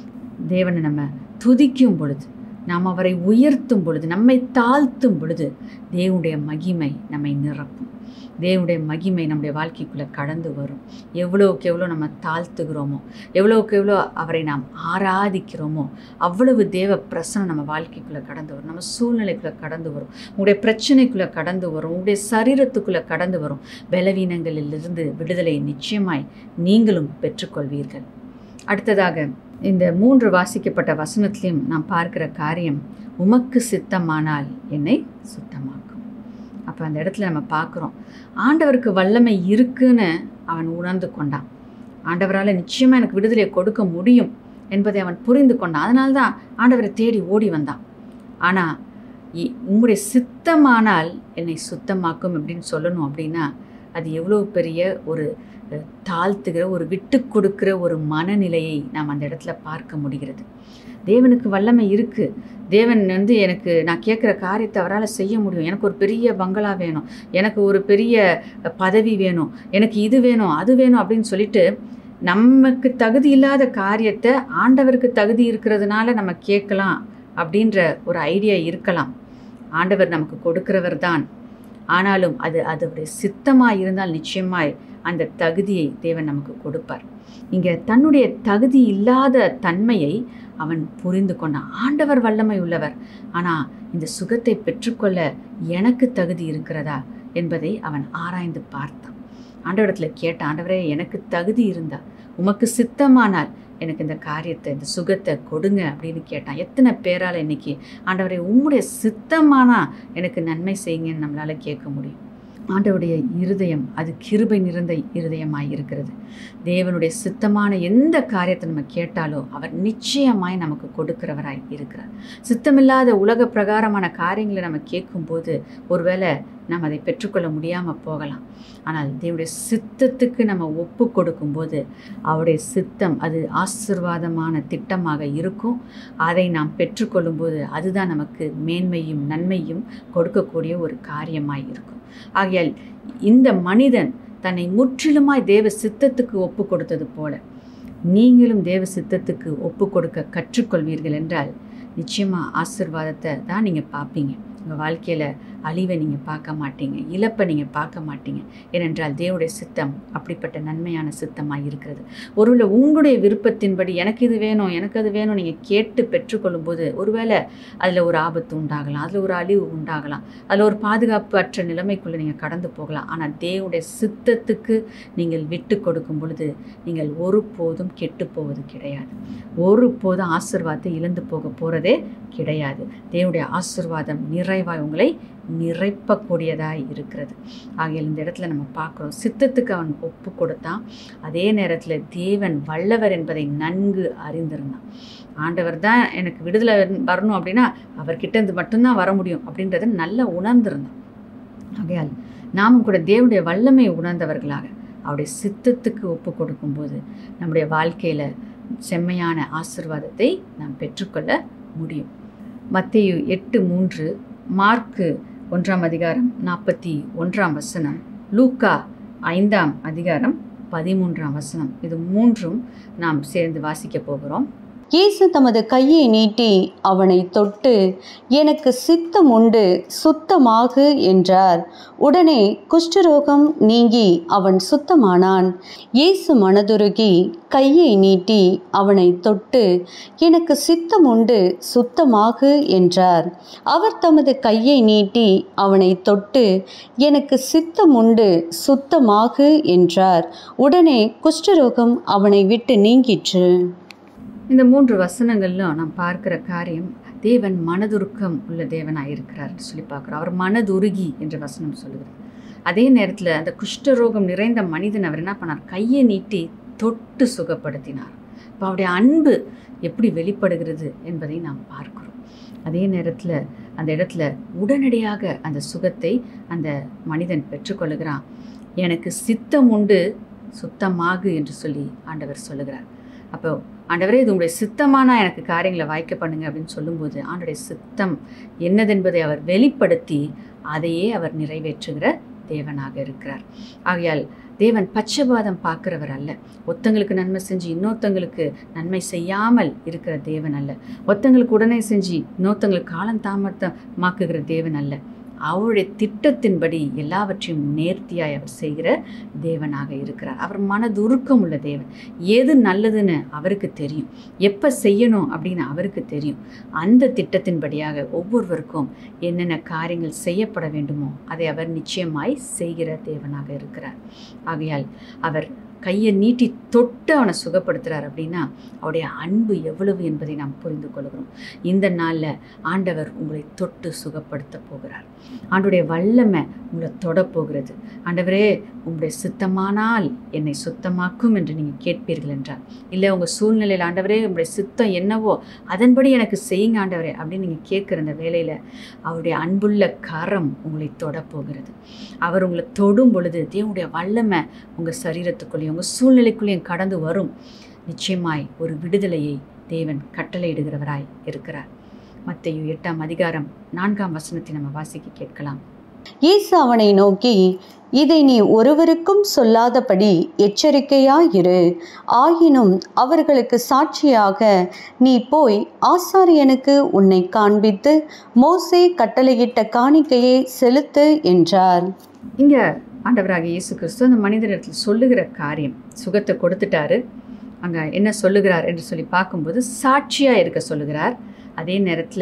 தேவனை நம்ம துதிக்கும் பொழுது நாம் அவரை உயர்த்தும் பொழுது நம்மை தாழ்த்தும் பொழுது தேவனுடைய மகிமை நம்மை நிரப்பும் தேவனுடைய மகிமை நம்முடைய வாழ்க்கைக்குள்ளே கடந்து வரும் எவ்வளோக்கு எவ்வளோ நம்ம தாழ்த்துகிறோமோ எவ்வளோக்கு எவ்வளோ அவரை நாம் ஆராதிக்கிறோமோ அவ்வளவு தேவ பிரசனம் நம்ம வாழ்க்கைக்குள்ளே கடந்து வரும் நம்ம சூழ்நிலைக்குள்ளே கடந்து வரும் உங்களுடைய பிரச்சனைக்குள்ளே கடந்து வரும் உங்களுடைய சரீரத்துக்குள்ளே கடந்து வரும் பலவீனங்களிலிருந்து விடுதலை நிச்சயமாய் நீங்களும் பெற்றுக்கொள்வீர்கள் அடுத்ததாக இந்த மூன்று வாசிக்கப்பட்ட வசனத்திலையும் நாம் பார்க்கிற காரியம் உமக்கு சித்தமானால் என்னை சுத்தமாக்கும் அப்போ அந்த இடத்துல நம்ம பார்க்குறோம் ஆண்டவருக்கு வல்லமை இருக்குன்னு அவன் உணர்ந்து கொண்டான் ஆண்டவரால் நிச்சயமாக எனக்கு விடுதலையை கொடுக்க முடியும் என்பதை அவன் புரிந்து கொண்டான் அதனால தான் ஆண்டவரை தேடி ஓடி வந்தான் ஆனால் உங்களுடைய சித்தமானால் என்னை சுத்தமாக்கும் அப்படின்னு சொல்லணும் அப்படின்னா அது எவ்வளோ பெரிய ஒரு அஹ், தாழ்த்துகிற ஒரு விட்டு கொடுக்கிற ஒரு மனநிலையை நாம் அந்த இடத்துல பார்க்க முடிகிறது தேவனுக்கு வல்லமை இருக்குது தேவன் வந்து எனக்கு நான் கேட்குற காரியத்தை அவரால் செய்ய முடியும் எனக்கு ஒரு பெரிய பங்களா வேணும் எனக்கு ஒரு பெரிய அஹ், பதவி வேணும் எனக்கு இது வேணும் அது வேணும் அப்படின்னு சொல்லிட்டு நமக்கு தகுதி இல்லாத காரியத்தை ஆண்டவருக்கு தகுதி இருக்கிறதுனால நம்ம கேட்கலாம் அப்படின்ற ஒரு ஐடியா இருக்கலாம் ஆண்டவர் நமக்கு கொடுக்கிறவர் தான் ஆனாலும் அது அதோடைய சித்தமாக இருந்தால் நிச்சயமாய் அந்த தகுதியை தேவன் நமக்கு கொடுப்பார் இங்கே தன்னுடைய தகுதி இல்லாத தன்மையை அவன் புரிந்து கொண்டான் ஆண்டவர் வல்லமை உள்ளவர் ஆனால் இந்த சுகத்தை பெற்றுக்கொள்ள எனக்கு தகுதி இருக்கிறதா என்பதை அவன் ஆராய்ந்து பார்த்தான் ஆண்டவரிடத்துல கேட்ட ஆண்டவரே எனக்கு தகுதி இருந்தா உமக்கு சித்தமானால் எனக்கு இந்த காரியத்தை இந்த சுகத்தை கொடுங்க அப்படின்னு கேட்டான் எத்தனை பேரால் இன்னைக்கு ஆண்டவரே உம்முடைய சித்தமானா எனக்கு நன்மை செய்யுங்கன்னு நம்மளால கேட்க முடியும் ஆண்டவருடைய இருதயம் அது கிருபை நிறைந்த இருதயமாய் இருக்கிறது தேவனுடைய சித்தமான எந்த காரியத்தை நம்ம கேட்டாலோ அவர் நிச்சயமாய் நமக்கு கொடுக்கிறவராய் இருக்கிறார் சித்தமில்லாத உலக பிரகாரமான காரியங்களை நம்ம கேட்கும்போது ஒருவேளை நாம் அதை பெற்றுக்கொள்ள முடியாமல் போகலாம் ஆனால் தேவனுடைய சித்தத்துக்கு நம்ம ஒப்பு கொடுக்கும்போது அவருடைய சித்தம் அது ஆசிர்வாதமான திட்டமாக இருக்கும் அதை நாம் பெற்றுக்கொள்ளும்போது அதுதான் நமக்கு மேன்மையும் நன்மையும் கொடுக்கக்கூடிய ஒரு காரியமாய் இருக்கும் ஆகையால் இந்த மனிதன் தன்னை முற்றிலுமாய் தேவ சித்தத்துக்கு ஒப்பு கொடுத்தது போல நீங்களும் தேவ சித்தத்துக்கு ஒப்பு கொடுக்க கற்றுக்கொள்வீர்கள் என்றால் நிச்சயமாக ஆசிர்வாதத்தை தான் நீங்கள் பார்ப்பீங்க உங்கள் வாழ்க்கையில் அழிவை நீங்கள் பார்க்க மாட்டீங்க இழப்பை நீங்கள் பார்க்க மாட்டீங்க ஏனென்றால் தேவனுடைய சித்தம் அப்படிப்பட்ட நன்மையான சித்தமாக இருக்கிறது ஒருவேளை உங்களுடைய விருப்பத்தின்படி எனக்கு இது வேணும் எனக்கு அது வேணும் நீங்கள் கேட்டு பெற்றுக்கொள்ளும்போது ஒருவேளை அதில் ஒரு ஆபத்து உண்டாகலாம் அதில் ஒரு அழிவு உண்டாகலாம் அதில் ஒரு பாதுகாப்பு அற்ற நிலைமைக்குள்ளே நீங்கள் கடந்து போகலாம் ஆனால் தேவனுடைய சித்தத்துக்கு நீங்கள் விட்டு கொடுக்கும் பொழுது நீங்கள் ஒருபோதும் கெட்டு போவது கிடையாது ஒருபோதும் ஆசிர்வாதத்தை இழந்து போக போகிறதே கிடையாது தேவனுடைய ஆசிர்வாதம் நிறைவாய் உங்களை நிறைப்பக்கூடியதாய் இருக்கிறது ஆகையால் இந்த இடத்துல நம்ம பார்க்குறோம் சித்தத்துக்கு அவன் ஒப்பு கொடுத்தான் அதே நேரத்தில் தேவன் வல்லவர் என்பதை நன்கு அறிந்திருந்தான் ஆண்டவர் தான் எனக்கு விடுதலை வரணும் அப்படின்னா அவர்கிட்ட இருந்து மட்டும்தான் வர முடியும் அப்படின்றத நல்லா உணர்ந்திருந்தான் ஆகையால் நாமும் கூட தேவனுடைய வல்லமை உணர்ந்தவர்களாக அவருடைய சித்தத்துக்கு ஒப்பு கொடுக்கும்போது நம்முடைய வாழ்க்கையில் செம்மையான ஆசிர்வாதத்தை நாம் பெற்றுக்கொள்ள முடியும் மத்தேயு எட்டு மூன்று மார்க்கு ஒன்றாம் அதிகாரம் நாற்பத்தி ஒன்றாம் வசனம் லூக்கா ஐந்தாம் அதிகாரம் பதிமூன்றாம் வசனம் இது மூன்றும் நாம் சேர்ந்து வாசிக்க போகிறோம் இயேசு தமது கையை நீட்டி அவனை தொட்டு எனக்கு சித்தம் உண்டு சுத்தமாகு என்றார் உடனே குஷ்டரோகம் நீங்கி அவன் சுத்தமானான் இயேசு மனதுருகி கையை நீட்டி அவனை தொட்டு எனக்கு சித்தம் உண்டு சுத்தமாகு என்றார் அவர் தமது கையை நீட்டி அவனை தொட்டு எனக்கு சித்தம் உண்டு சுத்தமாகு என்றார் உடனே குஷ்டரோகம் அவனை விட்டு நீங்கிற்று இந்த மூன்று வசனங்களிலும் நாம் பார்க்கிற காரியம் தேவன் மனதுருக்கம் உள்ள தேவனாக இருக்கிறார் சொல்லி பார்க்குறோம் அவர் மனதுருகி என்ற வசனம் சொல்லுகிறது அதே நேரத்தில் அந்த குஷ்டரோகம் நிறைந்த மனிதன் அவர் என்ன பண்ணார் கையை நீட்டி தொட்டு சுகப்படுத்தினார் இப்போ அவருடைய அன்பு எப்படி வெளிப்படுகிறது என்பதை நாம் பார்க்கிறோம் அதே நேரத்தில் அந்த இடத்துல உடனடியாக அந்த சுகத்தை அந்த மனிதன் பெற்றுக்கொள்ளுகிறான் எனக்கு சித்தம் உண்டு சுத்தமாகு என்று சொல்லி ஆண்டவர் சொல்லுகிறார் அப்போ ஆண்டவரே இது உங்களுடைய சித்தமானா எனக்கு காரியங்களை வாய்க்க பண்ணுங்க அப்படின்னு சொல்லும்போது ஆண்டுடைய சித்தம் என்னதென்பதை அவர் வெளிப்படுத்தி அதையே அவர் நிறைவேற்றுகிற தேவனாக இருக்கிறார் ஆகையால் தேவன் பட்சபாதம் பார்க்கிறவர் அல்ல ஒத்தங்களுக்கு நன்மை செஞ்சு இன்னொருத்தங்களுக்கு நன்மை செய்யாமல் இருக்கிற தேவன் அல்ல ஒத்தங்களுக்கு உடனே செஞ்சு இன்னொருத்தங்களுக்கு காலம் தாமதமாக்குகிற தேவன் அல்ல அவருடைய திட்டத்தின்படி எல்லாவற்றையும் நேர்த்தியாய் அவர் செய்கிற தேவனாக இருக்கிறார் அவர் மனதுருக்கம் உள்ள தேவன் எது நல்லதுன்னு அவருக்கு தெரியும் எப்போ செய்யணும் அப்படின்னு அவருக்கு தெரியும் அந்த திட்டத்தின்படியாக ஒவ்வொருவருக்கும் என்னென்ன காரியங்கள் செய்யப்பட வேண்டுமோ அதை அவர் நிச்சயமாய் செய்கிற தேவனாக இருக்கிறார் ஆகையால் அவர் கையை நீட்டி தொட்டு அவனை சுகப்படுத்துகிறார் அப்படின்னா அவருடைய அன்பு எவ்வளவு என்பதை நாம் புரிந்து கொள்கிறோம் இந்த நாளில் ஆண்டவர் உங்களை தொட்டு சுகப்படுத்த போகிறார் ஆண்டுடைய வல்லமை உங்களை தொடப் போகிறது ஆண்டவரே உங்களுடைய சுத்தமானால் என்னை சுத்தமாக்கும் என்று நீங்கள் கேட்பீர்கள் என்றார் இல்லை உங்கள் சூழ்நிலையில் ஆண்டவரே உங்களுடைய சித்தம் என்னவோ அதன்படி எனக்கு செய்யுங்க ஆண்டவரே அப்படின்னு நீங்கள் கேட்குற அந்த வேலையில் அவருடைய அன்புள்ள கரம் உங்களை தொடப் போகிறது அவர் உங்களை தொடும் பொழுது தேவனுடைய வல்லமை உங்கள் சரீரத்துக்குள்ளேயும் உங்கள் சூழ்நிலைக்குள்ளேயும் கடந்து வரும் நிச்சயமாய் ஒரு விடுதலையை தேவன் கட்டளையிடுகிறவராய் இருக்கிறார் மத்தையு எட்டாம் அதிகாரம் நான்காம் வசனத்தை நம்ம வாசிக்க கேட்கலாம் இயேசு அவனை நோக்கி இதை நீ ஒருவருக்கும் சொல்லாதபடி எச்சரிக்கையாயிரு ஆயினும் அவர்களுக்கு சாட்சியாக நீ போய் ஆசாரியனுக்கு உன்னை காண்பித்து மோசே கட்டளையிட்ட காணிக்கையை செலுத்து என்றார் இங்கே ஆண்டவராக இயேசு கிறிஸ்து அந்த மனிதனிடத்தில் சொல்லுகிற காரியம் சுகத்தை கொடுத்துட்டாரு அங்கே என்ன சொல்லுகிறார் என்று சொல்லி பார்க்கும்போது சாட்சியாக இருக்க சொல்லுகிறார் அதே நேரத்தில்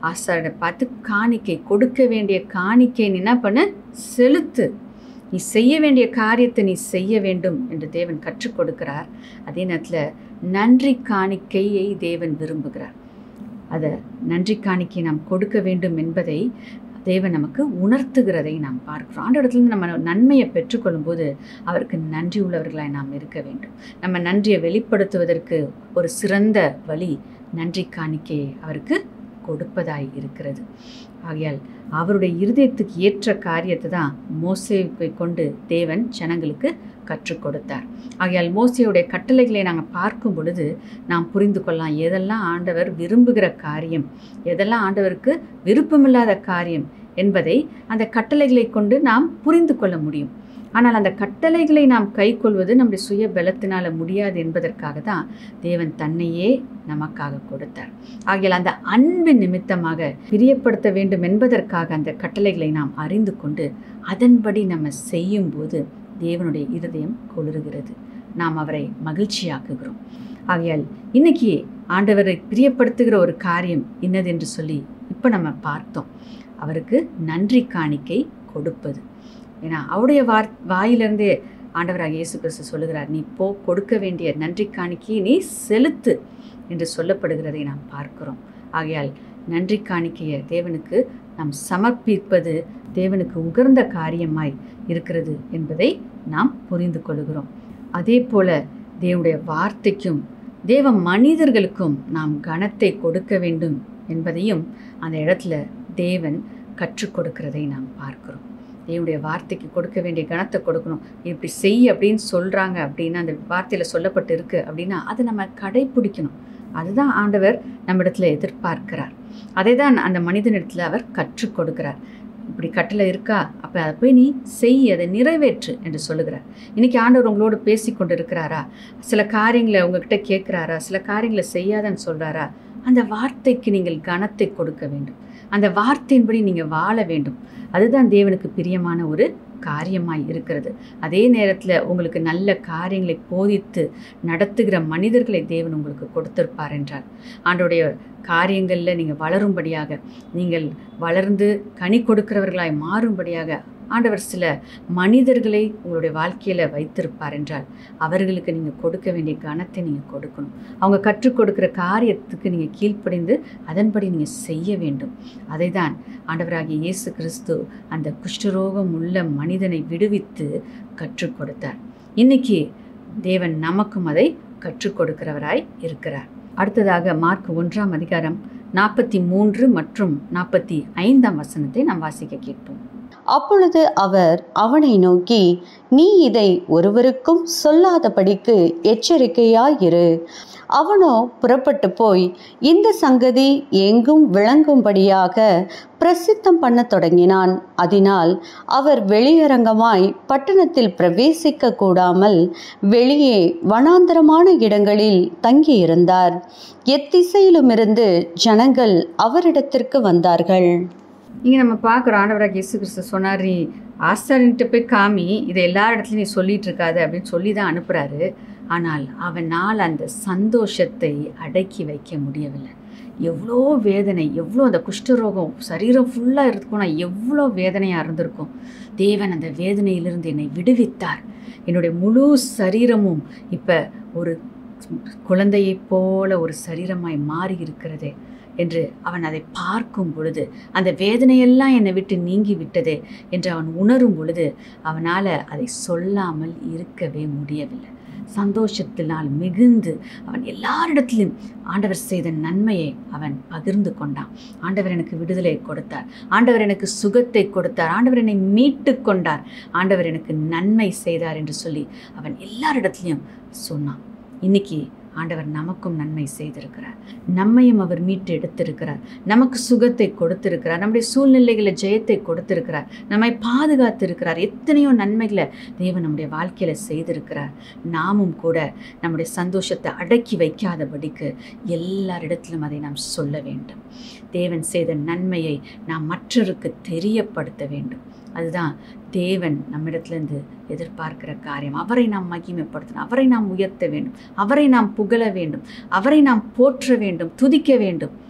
ஆசாரனை பார்த்து காணிக்கை கொடுக்க வேண்டிய காணிக்கை நீ என்ன பண்ண செலுத்து நீ செய்ய வேண்டிய காரியத்தை நீ செய்ய வேண்டும் என்று தேவன் கற்றுக் கொடுக்கிறார் அதே நேரத்தில் நன்றி காணிக்கையை தேவன் விரும்புகிறார் அதை நன்றி காணிக்கை நாம் கொடுக்க வேண்டும் என்பதை தேவன் நமக்கு உணர்த்துகிறதை நாம் பார்க்கிறோம் ஆண்டு இடத்துலேருந்து நம்ம நன்மையை பெற்றுக்கொள்ளும்போது அவருக்கு நன்றி உள்ளவர்களாய் நாம் இருக்க வேண்டும் நம்ம நன்றியை வெளிப்படுத்துவதற்கு ஒரு சிறந்த வழி நன்றி காணிக்கையை அவருக்கு கொடுப்பதாய் இருக்கிறது ஆகையால் அவருடைய இருதயத்துக்கு ஏற்ற காரியத்தை தான் மோசேவை கொண்டு தேவன் ஜனங்களுக்கு கற்றுக் கொடுத்தார் ஆகையால் மோசையுடைய கட்டளைகளை நாங்கள் பார்க்கும் பொழுது நாம் புரிந்து கொள்ளலாம் எதெல்லாம் ஆண்டவர் விரும்புகிற காரியம் எதெல்லாம் ஆண்டவருக்கு விருப்பமில்லாத காரியம் என்பதை அந்த கட்டளைகளை கொண்டு நாம் புரிந்து கொள்ள முடியும் ஆனால் அந்த கட்டளைகளை நாம் கைக்கொள்வது நம்முடைய சுய பலத்தினால முடியாது என்பதற்காக தான் தேவன் தன்னையே நமக்காக கொடுத்தார் ஆகையால் அந்த அன்பின் நிமித்தமாக பிரியப்படுத்த வேண்டும் என்பதற்காக அந்த கட்டளைகளை நாம் அறிந்து கொண்டு அதன்படி நம்ம செய்யும்போது தேவனுடைய இருதயம் குளிர்கிறது நாம் அவரை மகிழ்ச்சியாக்குகிறோம் ஆகையால் இன்னைக்கு ஆண்டவரை பிரியப்படுத்துகிற ஒரு காரியம் இன்னது என்று சொல்லி இப்போ நம்ம பார்த்தோம் அவருக்கு நன்றி காணிக்கை கொடுப்பது ஏன்னா அவருடைய வார் வாயிலிருந்தே ஆண்டவராக இயேசு கிறிஸ்து சொல்லுகிறார் நீ போ கொடுக்க வேண்டிய நன்றி காணிக்கையை நீ செலுத்து என்று சொல்லப்படுகிறதை நாம் பார்க்கிறோம் ஆகையால் நன்றி காணிக்கையை தேவனுக்கு நாம் சமர்ப்பிப்பது தேவனுக்கு உகர்ந்த காரியமாய் இருக்கிறது என்பதை நாம் புரிந்து கொள்கிறோம் அதே போல தேவனுடைய வார்த்தைக்கும் தேவ மனிதர்களுக்கும் நாம் கனத்தை கொடுக்க வேண்டும் என்பதையும் அந்த இடத்துல தேவன் கற்றுக் கொடுக்கிறதை நாம் பார்க்கிறோம் தேவனுடைய வார்த்தைக்கு கொடுக்க வேண்டிய கணத்தை கொடுக்கணும் இப்படி செய் அப்படின்னு சொல்கிறாங்க அப்படின்னா அந்த வார்த்தையில் சொல்லப்பட்டு இருக்கு அப்படின்னா அதை நம்ம கடைப்பிடிக்கணும் அதுதான் ஆண்டவர் நம்மிடத்துல எதிர்பார்க்கிறார் அதை தான் அந்த மனிதனிடத்தில் அவர் கற்றுக் கொடுக்கிறார் இப்படி கட்டளை இருக்கா அப்போ அதை போய் நீ செய் அதை நிறைவேற்று என்று சொல்லுகிறார் இன்னைக்கு ஆண்டவர் உங்களோடு பேசி கொண்டு இருக்கிறாரா சில காரியங்களை உங்ககிட்ட கேட்குறாரா சில காரியங்களை செய்யாதன்னு சொல்கிறாரா அந்த வார்த்தைக்கு நீங்கள் கனத்தை கொடுக்க வேண்டும் அந்த வார்த்தையின்படி நீங்கள் வாழ வேண்டும் அதுதான் தேவனுக்கு பிரியமான ஒரு காரியமாய் இருக்கிறது அதே நேரத்தில் உங்களுக்கு நல்ல காரியங்களை போதித்து நடத்துகிற மனிதர்களை தேவன் உங்களுக்கு கொடுத்திருப்பார் என்றால் ஆண்டோடைய காரியங்களில் நீங்கள் வளரும்படியாக நீங்கள் வளர்ந்து கனி கொடுக்கிறவர்களாய் மாறும்படியாக ஆண்டவர் சில மனிதர்களை உங்களுடைய வாழ்க்கையில் வைத்திருப்பார் என்றால் அவர்களுக்கு நீங்கள் கொடுக்க வேண்டிய கனத்தை நீங்கள் கொடுக்கணும் அவங்க கற்றுக் கொடுக்குற காரியத்துக்கு நீங்கள் கீழ்ப்படிந்து அதன்படி நீங்கள் செய்ய வேண்டும் அதை தான் ஆண்டவராகிய இயேசு கிறிஸ்து அந்த குஷ்டரோகம் உள்ள மனிதனை விடுவித்து கற்றுக் கொடுத்தார் இன்னைக்கு தேவன் நமக்கும் அதை கற்றுக் கொடுக்கிறவராய் இருக்கிறார் அடுத்ததாக மார்க் ஒன்றாம் அதிகாரம் நாற்பத்தி மூன்று மற்றும் நாற்பத்தி ஐந்தாம் வசனத்தை நாம் வாசிக்க கேட்போம் அப்பொழுது அவர் அவனை நோக்கி நீ இதை ஒருவருக்கும் சொல்லாதபடிக்கு எச்சரிக்கையாயிரு அவனோ புறப்பட்டு போய் இந்த சங்கதி எங்கும் விளங்கும்படியாக பிரசித்தம் பண்ணத் தொடங்கினான் அதனால் அவர் வெளியரங்கமாய் பட்டணத்தில் பிரவேசிக்க கூடாமல் வெளியே வனாந்தரமான இடங்களில் தங்கியிருந்தார் எத்திசையிலுமிருந்து ஜனங்கள் அவரிடத்திற்கு வந்தார்கள் இங்கே நம்ம பார்க்குறோம் ஆண்டவராக இயேசு கிறிஸ்து சொன்னார் நீ ஆசாரியன்ட்டு போய் காமி இதை எல்லா இடத்துலையும் நீ சொல்லிட்டு இருக்காது அப்படின்னு சொல்லி தான் அனுப்புகிறாரு ஆனால் அவனால் அந்த சந்தோஷத்தை அடக்கி வைக்க முடியவில்லை எவ்வளோ வேதனை எவ்வளோ அந்த குஷ்டரோகம் சரீரம் ஃபுல்லாக இருக்கும்னா எவ்வளோ வேதனையாக இருந்திருக்கும் தேவன் அந்த வேதனையிலிருந்து என்னை விடுவித்தார் என்னுடைய முழு சரீரமும் இப்போ ஒரு குழந்தையைப் போல ஒரு சரீரமாய் மாறி இருக்கிறதே என்று அவன் அதை பார்க்கும் பொழுது அந்த வேதனையெல்லாம் என்னை விட்டு நீங்கி விட்டதே என்று அவன் உணரும் பொழுது அவனால் அதை சொல்லாமல் இருக்கவே முடியவில்லை சந்தோஷத்தினால் மிகுந்து அவன் எல்லாரிடத்திலும் ஆண்டவர் செய்த நன்மையை அவன் பகிர்ந்து கொண்டான் ஆண்டவர் எனக்கு விடுதலை கொடுத்தார் ஆண்டவர் எனக்கு சுகத்தை கொடுத்தார் ஆண்டவர் என்னை மீட்டு கொண்டார் ஆண்டவர் எனக்கு நன்மை செய்தார் என்று சொல்லி அவன் எல்லாரிடத்துலையும் சொன்னான் இன்னைக்கு ஆண்டவர் நமக்கும் நன்மை செய்திருக்கிறார் நம்மையும் அவர் மீட்டு எடுத்திருக்கிறார் நமக்கு சுகத்தை கொடுத்திருக்கிறார் நம்முடைய சூழ்நிலைகளை ஜெயத்தை கொடுத்திருக்கிறார் நம்மை பாதுகாத்திருக்கிறார் எத்தனையோ நன்மைகளை தேவன் நம்முடைய வாழ்க்கையில் செய்திருக்கிறார் நாமும் கூட நம்முடைய சந்தோஷத்தை அடக்கி வைக்காதபடிக்கு எல்லாரிடத்திலும் அதை நாம் சொல்ல வேண்டும் தேவன் செய்த நன்மையை நாம் மற்றவருக்கு தெரியப்படுத்த வேண்டும் அதுதான் தேவன் நம்மிடத்திலிருந்து எதிர்பார்க்கிற காரியம் அவரை நாம் மகிமைப்படுத்தணும் அவரை நாம் உயர்த்த வேண்டும் அவரை நாம் புகழ வேண்டும் அவரை நாம் போற்ற வேண்டும் துதிக்க வேண்டும்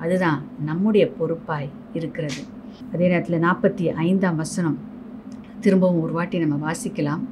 அதுதான் நம்முடைய பொறுப்பாய் இருக்கிறது அதே நேரத்தில் நாற்பத்தி ஐந்தாம் வசனம் திரும்பவும் ஒரு வாட்டி நம்ம வாசிக்கலாம்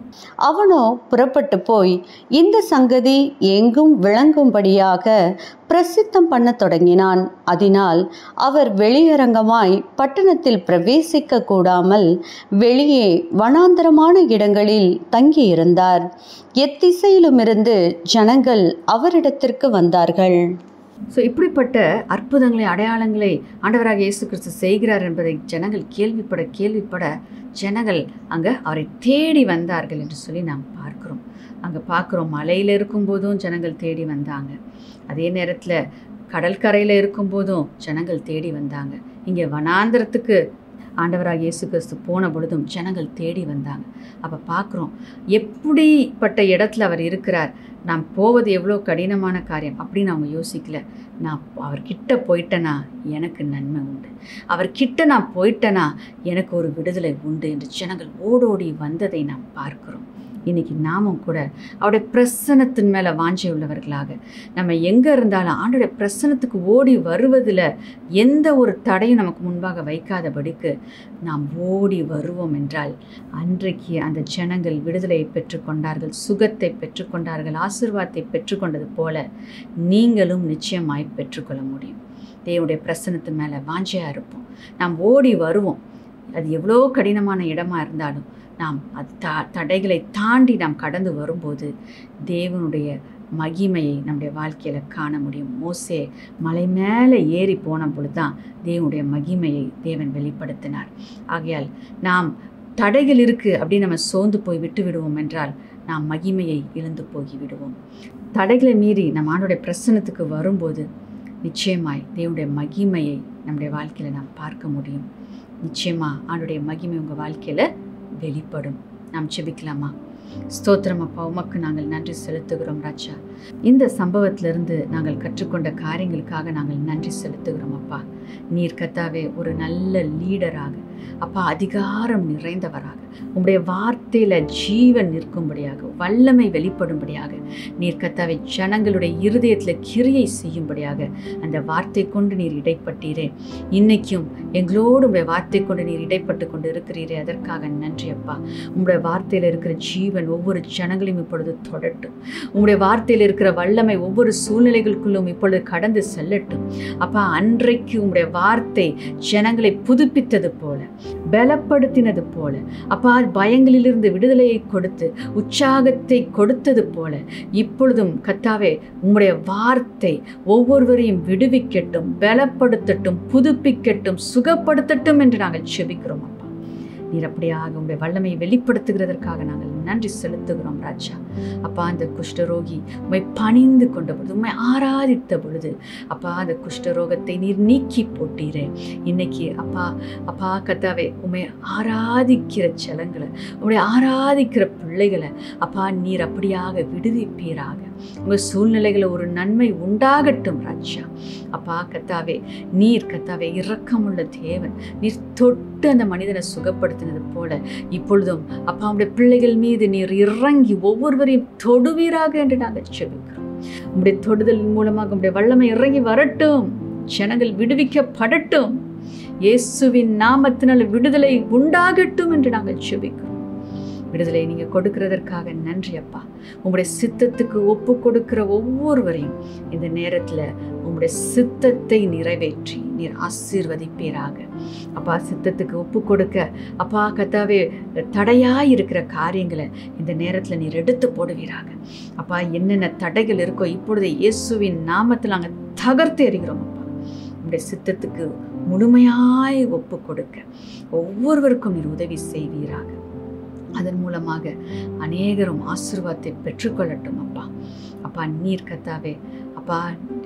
அவனோ புறப்பட்டு போய் இந்த சங்கதி எங்கும் விளங்கும்படியாக பிரசித்தம் பண்ணத் தொடங்கினான் அதனால் அவர் வெளியரங்கமாய் பட்டணத்தில் பிரவேசிக்க கூடாமல் வெளியே வனாந்தரமான இடங்களில் தங்கியிருந்தார் எத்திசையிலுமிருந்து ஜனங்கள் அவரிடத்திற்கு வந்தார்கள் ஸோ இப்படிப்பட்ட அற்புதங்களை அடையாளங்களை ஆண்டவராக இயேசு கிறிஸ்து செய்கிறார் என்பதை ஜனங்கள் கேள்விப்பட கேள்விப்பட ஜனங்கள் அங்கே அவரை தேடி வந்தார்கள் என்று சொல்லி நாம் பார்க்கிறோம் அங்கே பார்க்குறோம் மலையில் இருக்கும்போதும் ஜனங்கள் தேடி வந்தாங்க அதே நேரத்தில் கடற்கரையில் இருக்கும்போதும் ஜனங்கள் தேடி வந்தாங்க இங்கே வனாந்திரத்துக்கு ஆண்டவராக இயேசு கிறிஸ்து போன பொழுதும் ஜனங்கள் தேடி வந்தாங்க அப்போ பார்க்குறோம் எப்படிப்பட்ட இடத்துல அவர் இருக்கிறார் நாம் போவது எவ்வளோ கடினமான காரியம் அப்படின்னு அவங்க யோசிக்கல நான் அவர்கிட்ட போயிட்டேனா எனக்கு நன்மை உண்டு அவர்கிட்ட நான் போயிட்டேனா எனக்கு ஒரு விடுதலை உண்டு என்று ஜனங்கள் ஓடோடி வந்ததை நாம் பார்க்கிறோம் இன்னைக்கு நாமும் கூட அவருடைய பிரசனத்தின் மேலே வாஞ்சை உள்ளவர்களாக நம்ம எங்கே இருந்தாலும் ஆண்டோடைய பிரசனத்துக்கு ஓடி வருவதில் எந்த ஒரு தடையும் நமக்கு முன்பாக வைக்காதபடிக்கு நாம் ஓடி வருவோம் என்றால் அன்றைக்கு அந்த ஜனங்கள் விடுதலையை பெற்றுக்கொண்டார்கள் சுகத்தை பெற்றுக்கொண்டார்கள் ஆசிர்வாதத்தை பெற்றுக்கொண்டது போல நீங்களும் நிச்சயமாய் பெற்றுக்கொள்ள முடியும் தேவனுடைய பிரசனத்தின் மேலே வாஞ்சையாக இருப்போம் நாம் ஓடி வருவோம் அது எவ்வளோ கடினமான இடமா இருந்தாலும் நாம் அது த தடைகளை தாண்டி நாம் கடந்து வரும்போது தேவனுடைய மகிமையை நம்முடைய வாழ்க்கையில் காண முடியும் மோசே மலை மேலே ஏறி போன பொழுது தான் தேவனுடைய மகிமையை தேவன் வெளிப்படுத்தினார் ஆகையால் நாம் தடைகள் இருக்குது அப்படின்னு நம்ம சோர்ந்து போய் விட்டு விடுவோம் என்றால் நாம் மகிமையை இழந்து போகி விடுவோம் தடைகளை மீறி நம் ஆண்டுடைய பிரசனத்துக்கு வரும்போது நிச்சயமாய் தேவனுடைய மகிமையை நம்முடைய வாழ்க்கையில் நாம் பார்க்க முடியும் நிச்சயமாக ஆண்டுடைய மகிமை உங்கள் வாழ்க்கையில் வெளிப்படும் நாம் செபிக்கலாமா ஸ்தோத்திரம் அப்பா உமக்கு நாங்கள் நன்றி செலுத்துகிறோம் ராஜா இந்த சம்பவத்திலிருந்து நாங்கள் கற்றுக்கொண்ட காரியங்களுக்காக நாங்கள் நன்றி செலுத்துகிறோம் அப்பா நீர் கத்தாவே ஒரு நல்ல லீடராக அப்பா அதிகாரம் நிறைந்தவராக உம்முடைய வார்த்தையில ஜீவன் நிற்கும்படியாக வல்லமை வெளிப்படும்படியாக நீர் கத்தாவை ஜனங்களுடைய இருதயத்தில் கிரியை செய்யும்படியாக அந்த வார்த்தை கொண்டு நீர் இடைப்பட்டீரே இன்னைக்கும் எங்களோடு உங்களுடைய வார்த்தை கொண்டு நீர் இடைப்பட்டு கொண்டு இருக்கிறீரே அதற்காக நன்றி அப்பா உங்களுடைய வார்த்தையில் இருக்கிற ஜீவன் ஒவ்வொரு ஜனங்களையும் இப்பொழுது தொடட்டும் உங்களுடைய வார்த்தையில் இருக்கிற வல்லமை ஒவ்வொரு சூழ்நிலைகளுக்குள்ளும் இப்பொழுது கடந்து செல்லட்டும் அப்பா அன்றைக்கு உங்களுடைய வார்த்தை ஜனங்களை புதுப்பித்தது போல பலப்படுத்தினது போல அப்பா பயங்களிலிருந்து விடுதலையை கொடுத்து உற்சாகத்தை கொடுத்தது போல இப்பொழுதும் கத்தாவே உம்முடைய வார்த்தை ஒவ்வொருவரையும் விடுவிக்கட்டும் பலப்படுத்தட்டும் புதுப்பிக்கட்டும் சுகப்படுத்தட்டும் என்று நாங்கள் செபிக்கிறோம் அப்பா நீர் அப்படியாக உங்களுடைய வல்லமையை வெளிப்படுத்துகிறதற்காக நாங்கள் நன்றி செலுத்துகிறோம் ராஜா அப்பா அந்த குஷ்டரோகி உம்மை பணிந்து கொண்ட பொழுது உம்மை ஆராதித்த பொழுது அப்பா அந்த குஷ்டரோகத்தை நீர் நீக்கி போட்டீரே இன்னைக்கு அப்பா அப்பா கத்தாவே உம்மை ஆராதிக்கிற ஜலங்களை உம்மை ஆராதிக்கிற பிள்ளைகளை அப்பா நீர் அப்படியாக விடுவிப்பீராக உங்கள் சூழ்நிலைகளை ஒரு நன்மை உண்டாகட்டும் ராஜா அப்பா கத்தாவே நீர் கத்தாவே இரக்கமுள்ள தேவன் நீர் தொட்டு அந்த மனிதனை சுகப்படுத்தினது போல இப்பொழுதும் அப்பா உடைய பிள்ளைகள் மீது நீர் இறங்கி ஒவ்வொருவரையும் தொடுவீராக என்று நாங்கள் செபிக்கிறோம் உங்களுடைய தொடுதலின் மூலமாக உங்களுடைய வல்லமை இறங்கி வரட்டும் ஜனங்கள் விடுவிக்கப்படட்டும் இயேசுவின் நாமத்தினால் விடுதலை உண்டாகட்டும் என்று நாங்கள் செபிக்கிறோம் விடுதலை நீங்கள் கொடுக்கிறதற்காக நன்றி அப்பா உங்களுடைய சித்தத்துக்கு ஒப்பு கொடுக்கிற ஒவ்வொருவரையும் இந்த நேரத்தில் உங்களுடைய சித்தத்தை நிறைவேற்றி நீர் ஆசீர்வதிப்பீராக அப்பா சித்தத்துக்கு ஒப்பு கொடுக்க அப்பா கத்தாவே தடையாக இருக்கிற காரியங்களை இந்த நேரத்தில் நீர் எடுத்து போடுவீராக அப்பா என்னென்ன தடைகள் இருக்கோ இப்பொழுது இயேசுவின் நாமத்தில் நாங்கள் தகர்த்து எறிகிறோம் அப்பா உங்களுடைய சித்தத்துக்கு முழுமையாய் ஒப்பு கொடுக்க ஒவ்வொருவருக்கும் நீர் உதவி செய்வீராக அதன் மூலமாக அநேகரும் ஆசீர்வாதத்தை பெற்றுக்கொள்ளட்டும் அப்பா அப்பா நீர் கத்தாவே அப்பா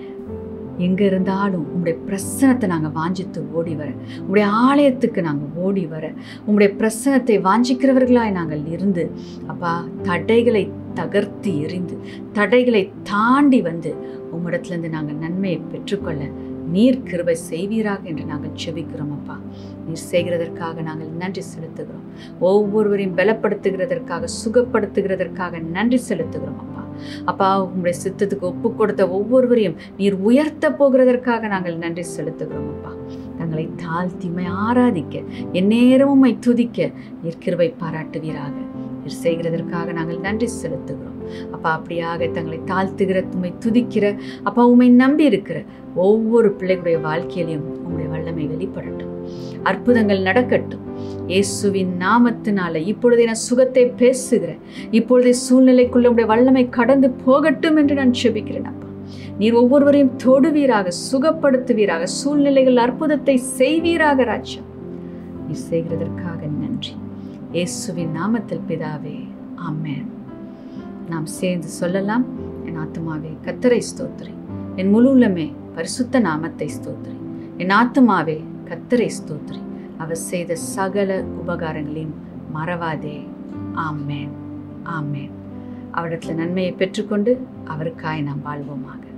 எங்கே இருந்தாலும் உங்களுடைய பிரசனத்தை நாங்கள் வாஞ்சித்து ஓடி வர உங்களுடைய ஆலயத்துக்கு நாங்கள் ஓடி வர உங்களுடைய பிரசனத்தை வாஞ்சிக்கிறவர்களாய் நாங்கள் இருந்து அப்பா தடைகளை தகர்த்து எறிந்து தடைகளை தாண்டி வந்து உம்மிடத்துலேருந்து நாங்கள் நன்மையை பெற்றுக்கொள்ள நீர் கிருபை செய்வீராக என்று நாங்கள் செபிக்கிறோம் அப்பா நீர் செய்கிறதற்காக நாங்கள் நன்றி செலுத்துகிறோம் ஒவ்வொருவரையும் பலப்படுத்துகிறதற்காக சுகப்படுத்துகிறதற்காக நன்றி செலுத்துகிறோம் அப்பா அப்பா உங்களுடைய சித்தத்துக்கு ஒப்பு கொடுத்த ஒவ்வொருவரையும் நீர் உயர்த்த போகிறதற்காக நாங்கள் நன்றி செலுத்துகிறோம் அப்பா தங்களை தாழ்த்தி உம்மை ஆராதிக்க எந்நேரமும் உம்மை துதிக்க நீர் கிருபை பாராட்டுவீராக நீர் செய்கிறதற்காக நாங்கள் நன்றி செலுத்துகிறோம் அப்பா அப்படியாக தங்களை தாழ்த்துகிற உம்மை துதிக்கிற அப்பா உம்மை நம்பி இருக்கிற ஒவ்வொரு பிள்ளைகளுடைய வாழ்க்கையிலையும் உங்களுடைய வல்லமை வெளிப்படட்டும் அற்புதங்கள் நடக்கட்டும் இயேசுவின் நாமத்தினால இப்பொழுதே நான் சுகத்தை பேசுகிறேன் இப்பொழுதே சூழ்நிலைக்குள்ள உடைய வல்லமை கடந்து போகட்டும் என்று நான் செபிக்கிறேன் அப்பா நீர் ஒவ்வொருவரையும் தொடுவீராக சுகப்படுத்துவீராக சூழ்நிலைகள் அற்புதத்தை செய்வீராக ராஜா நீர் செய்கிறதற்காக நன்றி இயேசுவின் நாமத்தில் பிதாவே ஆமென் நாம் சேர்ந்து சொல்லலாம் என் ஆத்துமாவே கத்தரை ஸ்தோத்திரி என் முழு உள்ளமே பரிசுத்த நாமத்தை ஸ்தோத்திரி என் ஆத்துமாவே கத்தரை ஸ்தோத்திரி அவர் செய்த சகல உபகாரங்களையும் மறவாதே ஆமேன் ஆமேன் அவரிடத்துல நன்மையை பெற்றுக்கொண்டு அவருக்காய் நாம் வாழ்வோமாக